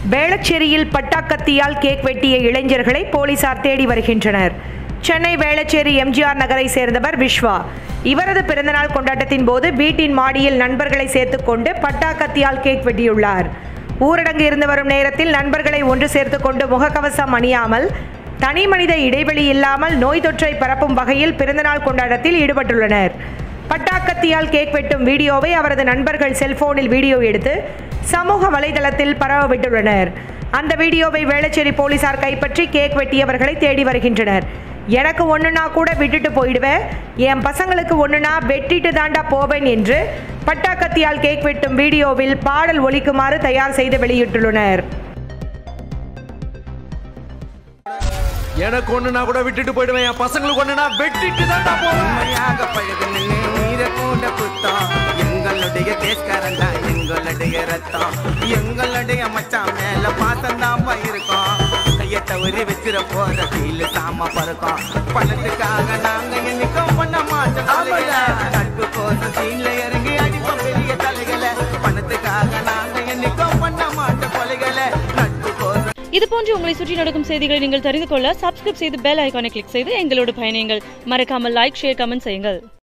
வேளச்சேரியில் பட்டாக்கத்தியால் cake வெட்டிய இளைஞர்களை போலீசார் தேடி வருகின்றனர் சென்னை வேளச்சேரி எம்ஜிஆர் நகரை சேர்ந்தவர் விஸ்வா இவரது பிறந்தநாள் கொண்டாட்டத்தின் போது வீட்டின் மாடியில் நண்பர்களை சேர்த்துக்கொண்டு பட்டாக்கத்தியால் கேக் வெட்டியுள்ளார் ஊரடங்கு இருந்து வரும் நேரத்தில் நண்பர்களை ஒன்று சேர்த்துக்கொண்டு முகக்கவசம் அணியாமல் தனி மனித இடைவெளி இல்லாமல் நோய் தொற்றை பரப்பும் வகையில் பிறந்தநாள் கொண்டாட்டத்தில் ஈடுபட்டுள்ளனர் பட்டாக்கத்தியால் கேக் வெட்டும் வீடியோவை அவரது நண்பர்கள் செல்போனில் வீடியோ எடுத்து சமூக வலைதளத்தில் பரவ விட்டுள்ளனர் அந்த வீடியோவை வேளச்சேரி போலீசார் கைப்பற்றி கேக் வெட்டியவர்களை தேடி வருகின்றனர் எனக்கு ஒன்றுனா கூட விட்டுட்டு போயிடுவேன் என் பசங்களுக்கு ஒன்றுனா வெட்டிட்டு தாண்டா போவேன் என்று பட்டாக்கத்தியால் கேக் வெட்டும் வீடியோவில் பாடல் ஒலிக்குமாறு தயார் செய்து வெளியிட்டுள்ளனர் எனக்கு ஒண்ணு நான் கூட விட்டுட்டு போயிடுவேன் என் பசங்களுக்கு ஒண்ணு நான் வெட்டிட்டு தான் போவேன் உண்மையாக பழகுன நீர கூட புத்தம் எங்களுடைய தேஸ்காரன் தான் எங்களுடைய ரத்தம் எங்களுடைய மச்சான் மேல பாசம் தான் இருக்கும் கைய தவறி வச்சிட போற கீழ சாம பறக்கும் பணத்துக்காக நாங்க என்னைக்கும் பண்ண மாட்டோம் தலைகளை. நட்பு கோசம் கீழே இறங்கி அடிப்போம் பெரிய தலைகளை பணத்துக்காக நாங்க என்னைக்கும் பண்ண மாட்டோம் கொலைகளை நட்பு கோசம் இது போன்று உங்களை சுற்றி நடக்கும் செய்திகளை நீங்கள் தெரிந்து கொள்ள சப்ஸ்கிரைப் செய்து பெல் ஐகானை கிளிக் செய்து எங்களோடு பயணியுங்கள் மறக்காமல் லைக் ஷேர் கமெண்ட் செய்யுங்கள்